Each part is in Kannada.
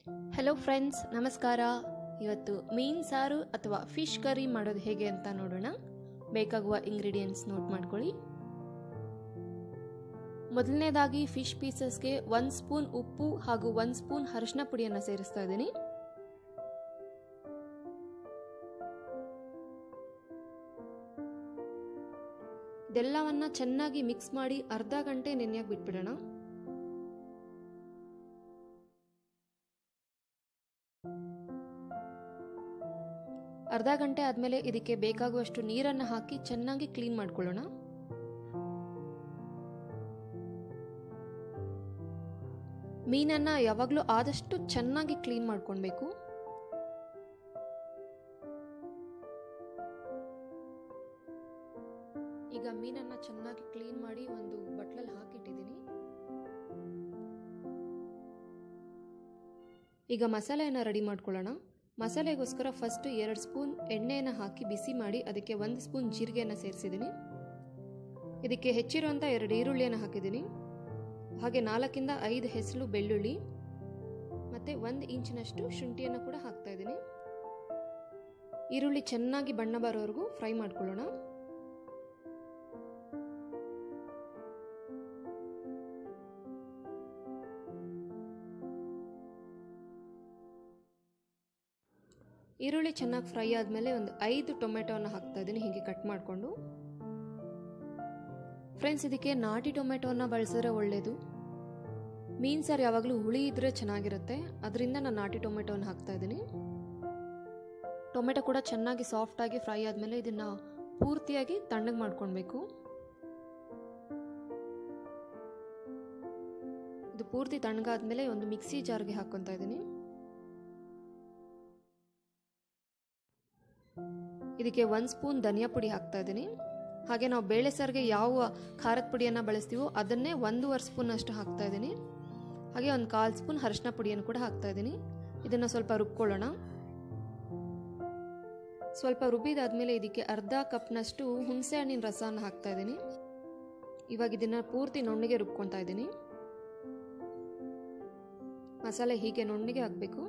ಹಲೋ ಫ್ರೆಂಡ್ಸ್ ನಮಸ್ಕಾರ ಇವತ್ತು ಮೀನು ಸಾರು ಅಥವಾ ಫಿಶ್ ಕರಿ ಮಾಡೋದು ಹೇಗೆ ಅಂತ ನೋಡೋಣ ಬೇಕಾಗುವ ಇಂಗ್ರೀಡಿಯೆಂಟ್ಸ್ ನೋಟ್ ಮಾಡ್ಕೊಳ್ಳಿ ಮೊದಲನೇದಾಗಿ ಫಿಶ್ ಪೀಸಸ್ಗೆ ಒಂದು ಸ್ಪೂನ್ ಉಪ್ಪು ಹಾಗೂ ಒಂದು ಸ್ಪೂನ್ ಅರಿಶಿನ ಪುಡಿಯನ್ನು ಸೇರಿಸ್ತಾ ಇದ್ದೀನಿ ಇದೆಲ್ಲವನ್ನ ಚೆನ್ನಾಗಿ ಮಿಕ್ಸ್ ಮಾಡಿ ಅರ್ಧ ಗಂಟೆ ನೆನೆಯಾಗಿ ಬಿಟ್ಬಿಡೋಣ ಅರ್ಧ ಗಂಟೆ ಆದಮೇಲೆ ಇದಕ್ಕೆ ಬೇಕಾಗುವಷ್ಟು ನೀರನ್ನು ಹಾಕಿ ಚೆನ್ನಾಗಿ ಕ್ಲೀನ್ ಮಾಡ್ಕೊಳ್ಳೋಣ ಮೀನನ್ನ ಯಾವಾಗಲೂ ಆದಷ್ಟು ಚೆನ್ನಾಗಿ ಕ್ಲೀನ್ ಮಾಡ್ಕೊಳ್ಬೇಕು ಈಗ ಮೀನನ್ನ ಚೆನ್ನಾಗಿ ಕ್ಲೀನ್ ಮಾಡಿ ಒಂದು ಬಟ್ಲಲ್ಲಿ ಹಾಕಿಟ್ಟಿದ್ದೀನಿ ಈಗ ಮಸಾಲೆಯನ್ನು ರೆಡಿ ಮಾಡ್ಕೊಳ್ಳೋಣ ಮಸಾಲೆಗೋಸ್ಕರ ಫಸ್ಟ್ ಎರಡು ಸ್ಪೂನ್ ಎಣ್ಣೆಯನ್ನು ಹಾಕಿ ಬಿಸಿ ಮಾಡಿ ಅದಕ್ಕೆ ಒಂದು ಸ್ಪೂನ್ ಜೀರಿಗೆಯನ್ನು ಸೇರಿಸಿದ್ದೀನಿ ಇದಕ್ಕೆ ಹೆಚ್ಚಿರುವಂಥ ಎರಡು ಈರುಳ್ಳಿಯನ್ನು ಹಾಕಿದ್ದೀನಿ ಹಾಗೆ ನಾಲ್ಕಿಂದ ಐದು ಹೆಸರು ಬೆಳ್ಳುಳ್ಳಿ ಮತ್ತು ಒಂದು ಇಂಚಿನಷ್ಟು ಶುಂಠಿಯನ್ನು ಕೂಡ ಹಾಕ್ತಾ ಇದ್ದೀನಿ ಈರುಳ್ಳಿ ಚೆನ್ನಾಗಿ ಬಣ್ಣ ಬರೋವರೆಗೂ ಫ್ರೈ ಮಾಡ್ಕೊಳ್ಳೋಣ ಈರುಳ್ಳಿ ಚೆನ್ನಾಗಿ ಫ್ರೈ ಆದಮೇಲೆ ಒಂದು ಐದು ಟೊಮೆಟೊವನ್ನು ಹಾಕ್ತಾ ಇದ್ದೀನಿ ಹೀಗೆ ಕಟ್ ಮಾಡಿಕೊಂಡು ಫ್ರೆಂಡ್ಸ್ ಇದಕ್ಕೆ ನಾಟಿ ಟೊಮೆಟೊನ ಬಳಸಿದ್ರೆ ಒಳ್ಳೆಯದು ಮೀನು ಸಾರು ಯಾವಾಗಲೂ ಹುಳಿ ಇದ್ರೆ ಚೆನ್ನಾಗಿರುತ್ತೆ ಅದರಿಂದ ನಾನು ನಾಟಿ ಟೊಮೆಟೊನ ಹಾಕ್ತಾ ಇದ್ದೀನಿ ಟೊಮೆಟೊ ಕೂಡ ಚೆನ್ನಾಗಿ ಸಾಫ್ಟಾಗಿ ಫ್ರೈ ಆದಮೇಲೆ ಇದನ್ನು ಪೂರ್ತಿಯಾಗಿ ತಣ್ಣಗೆ ಮಾಡ್ಕೊಳ್ಬೇಕು ಇದು ಪೂರ್ತಿ ತಣ್ಣಗಾದ್ಮೇಲೆ ಒಂದು ಮಿಕ್ಸಿ ಜಾರ್ಗೆ ಹಾಕ್ಕೊತಾ ಇದ್ದೀನಿ ಇದಕ್ಕೆ ಒಂದು ಸ್ಪೂನ್ ಧನಿಯಾ ಪುಡಿ ಹಾಕ್ತಾ ಇದ್ದೀನಿ ಹಾಗೆ ನಾವು ಬೇಳೆ ಸಾರಿಗೆ ಯಾವ ಖಾರದ ಪುಡಿಯನ್ನು ಬಳಸ್ತೀವೋ ಅದನ್ನೇ ಒಂದೂವರೆ ಸ್ಪೂನ್ ಅಷ್ಟು ಹಾಕ್ತಾ ಇದ್ದೀನಿ ಹಾಗೆ ಒಂದು ಕಾಲು ಸ್ಪೂನ್ ಅರಿಶಿನ ಪುಡಿಯನ್ನು ಕೂಡ ಹಾಕ್ತಾ ಇದ್ದೀನಿ ಇದನ್ನು ಸ್ವಲ್ಪ ರುಬ್ಕೊಳ್ಳೋಣ ಸ್ವಲ್ಪ ರುಬ್ಬಿದಾದ್ಮೇಲೆ ಇದಕ್ಕೆ ಅರ್ಧ ಕಪ್ನಷ್ಟು ಹುಣಸೆ ಹಣ್ಣಿನ ರಸನ ಹಾಕ್ತಾ ಇದ್ದೀನಿ ಇವಾಗ ಇದನ್ನು ಪೂರ್ತಿ ನುಣ್ಣಗೆ ರುಬ್ಕೊತಾ ಇದ್ದೀನಿ ಮಸಾಲೆ ಹೀಗೆ ನುಣ್ಣಗೆ ಆಗಬೇಕು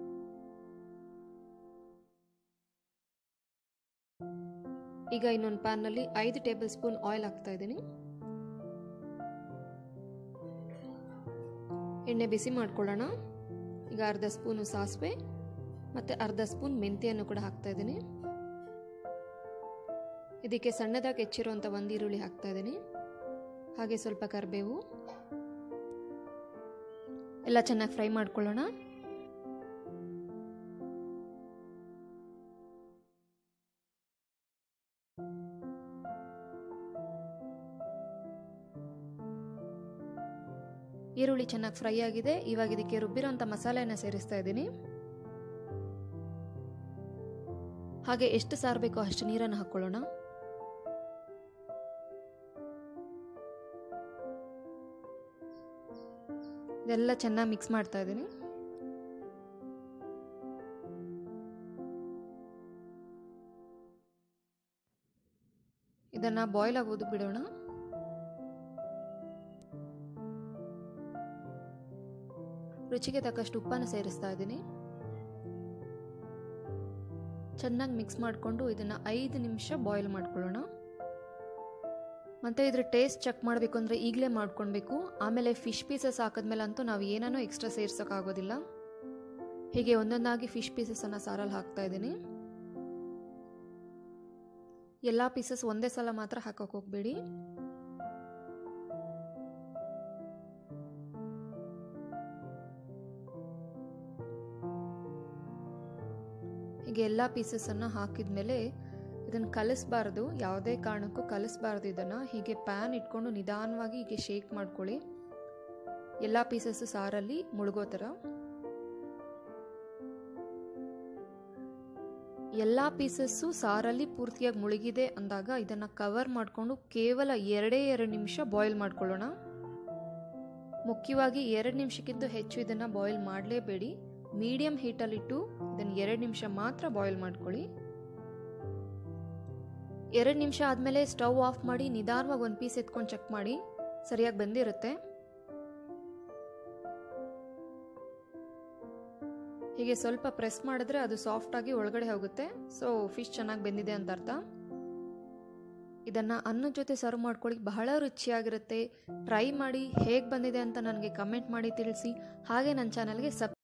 ಈಗ ಇನ್ನೊಂದು ಪ್ಯಾನ್ನಲ್ಲಿ ಐದು ಟೇಬಲ್ ಸ್ಪೂನ್ ಆಯಿಲ್ ಹಾಕ್ತಾ ಇದ್ದೀನಿ ಎಣ್ಣೆ ಬಿಸಿ ಮಾಡ್ಕೊಳ್ಳೋಣ ಈಗ ಅರ್ಧ ಸ್ಪೂನು ಸಾಸಿವೆ ಮತ್ತು ಅರ್ಧ ಸ್ಪೂನ್ ಮೆಂತ್ಯವನ್ನು ಕೂಡ ಹಾಕ್ತಾ ಇದ್ದೀನಿ ಇದಕ್ಕೆ ಸಣ್ಣದಾಗಿ ಹೆಚ್ಚಿರುವಂಥ ಒಂದು ಈರುಳ್ಳಿ ಹಾಕ್ತಾ ಇದ್ದೀನಿ ಹಾಗೆ ಸ್ವಲ್ಪ ಕರಿಬೇವು ಎಲ್ಲ ಚೆನ್ನಾಗಿ ಫ್ರೈ ಮಾಡ್ಕೊಳ್ಳೋಣ ಈರುಳ್ಳಿ ಚೆನ್ನಾಗಿ ಫ್ರೈ ಆಗಿದೆ ಇವಾಗ ಇದಕ್ಕೆ ರುಬ್ಬಿರೋಂಥ ಮಸಾಲೆಯನ್ನು ಸೇರಿಸ್ತಾ ಇದ್ದೀನಿ ಹಾಗೆ ಎಷ್ಟು ಸಾರು ಬೇಕೋ ಅಷ್ಟು ನೀರನ್ನು ಹಾಕ್ಕೊಳ್ಳೋಣ ಇದೆಲ್ಲ ಚೆನ್ನಾಗಿ ಮಿಕ್ಸ್ ಮಾಡ್ತಾ ಇದ್ದೀನಿ ಇದನ್ನು ಬಾಯ್ಲ್ ಆಗೋದು ಬಿಡೋಣ ರುಚಿಗೆ ತಕ್ಕಷ್ಟು ಉಪ್ಪನ್ನು ಸೇರಿಸ್ತಾ ಇದ್ದೀನಿ ಚೆನ್ನಾಗಿ ಮಿಕ್ಸ್ ಮಾಡಿಕೊಂಡು ಇದನ್ನು ಐದು ನಿಮಿಷ ಬಾಯ್ಲ್ ಮಾಡ್ಕೊಳ್ಳೋಣ ಮತ್ತು ಇದ್ರ ಟೇಸ್ಟ್ ಚೆಕ್ ಮಾಡಬೇಕು ಅಂದರೆ ಈಗಲೇ ಮಾಡ್ಕೊಳ್ಬೇಕು ಆಮೇಲೆ ಫಿಶ್ ಪೀಸಸ್ ಹಾಕಿದ್ಮೇಲೆ ಅಂತೂ ನಾವು ಏನನ್ನೂ ಎಕ್ಸ್ಟ್ರಾ ಸೇರ್ಸೋಕ್ಕಾಗೋದಿಲ್ಲ ಹೀಗೆ ಒಂದೊಂದಾಗಿ ಫಿಶ್ ಪೀಸಸನ್ನು ಸಾರಲ್ಲಿ ಹಾಕ್ತಾ ಇದ್ದೀನಿ ಎಲ್ಲ ಪೀಸಸ್ ಒಂದೇ ಸಲ ಮಾತ್ರ ಹಾಕೋಕೆ ಹೋಗಬೇಡಿ ಹೀಗೆ ಎಲ್ಲ ಪೀಸಸನ್ನು ಹಾಕಿದ ಮೇಲೆ ಇದನ್ನು ಕಲಿಸ್ಬಾರ್ದು ಯಾವುದೇ ಕಾರಣಕ್ಕೂ ಕಲಿಸ್ಬಾರ್ದು ಇದನ್ನು ಹೀಗೆ ಪ್ಯಾನ್ ಇಟ್ಕೊಂಡು ನಿಧಾನವಾಗಿ ಹೀಗೆ ಶೇಕ್ ಮಾಡ್ಕೊಳ್ಳಿ ಎಲ್ಲ ಪೀಸಸ್ಸು ಸಾರಲ್ಲಿ ಮುಳುಗೋ ಥರ ಎಲ್ಲ ಪೀಸಸ್ಸು ಸಾರಲ್ಲಿ ಪೂರ್ತಿಯಾಗಿ ಮುಳುಗಿದೆ ಅಂದಾಗ ಇದನ್ನು ಕವರ್ ಮಾಡಿಕೊಂಡು ಕೇವಲ ಎರಡೇ ಎರಡು ನಿಮಿಷ ಬಾಯ್ಲ್ ಮಾಡ್ಕೊಳ್ಳೋಣ ಮುಖ್ಯವಾಗಿ ಎರಡು ನಿಮಿಷಕ್ಕಿಂತ ಹೆಚ್ಚು ಇದನ್ನು ಬಾಯ್ಲ್ ಮಾಡಲೇಬೇಡಿ ಮೀಡಿಯಂ ಹೀಟಲ್ಲಿಟ್ಟು ಇದನ್ನು ಎರಡು ನಿಮಿಷ ಮಾತ್ರ ಬಾಯ್ಲ್ ಮಾಡ್ಕೊಳ್ಳಿ ಎರಡು ನಿಮಿಷ ಆದಮೇಲೆ ಸ್ಟವ್ ಆಫ್ ಮಾಡಿ ನಿಧಾನವಾಗಿ ಒಂದು ಪೀಸ್ ಎತ್ಕೊಂಡು ಚೆಕ್ ಮಾಡಿ ಸರಿಯಾಗಿ ಬಂದಿರುತ್ತೆ ಹೀಗೆ ಸ್ವಲ್ಪ ಪ್ರೆಸ್ ಮಾಡಿದ್ರೆ ಅದು ಸಾಫ್ಟಾಗಿ ಒಳಗಡೆ ಹೋಗುತ್ತೆ ಸೊ ಫಿಶ್ ಚೆನ್ನಾಗಿ ಬೆಂದಿದೆ ಅಂತ ಅರ್ಥ ಇದನ್ನು ಅನ್ನದ ಜೊತೆ ಸರ್ವ್ ಮಾಡ್ಕೊಳ್ಳಿ ಬಹಳ ರುಚಿಯಾಗಿರುತ್ತೆ ಟ್ರೈ ಮಾಡಿ ಹೇಗೆ ಬಂದಿದೆ ಅಂತ ನನಗೆ ಕಮೆಂಟ್ ಮಾಡಿ ತಿಳಿಸಿ ಹಾಗೆ ನನ್ನ ಚಾನಲ್ಗೆ ಸಬ್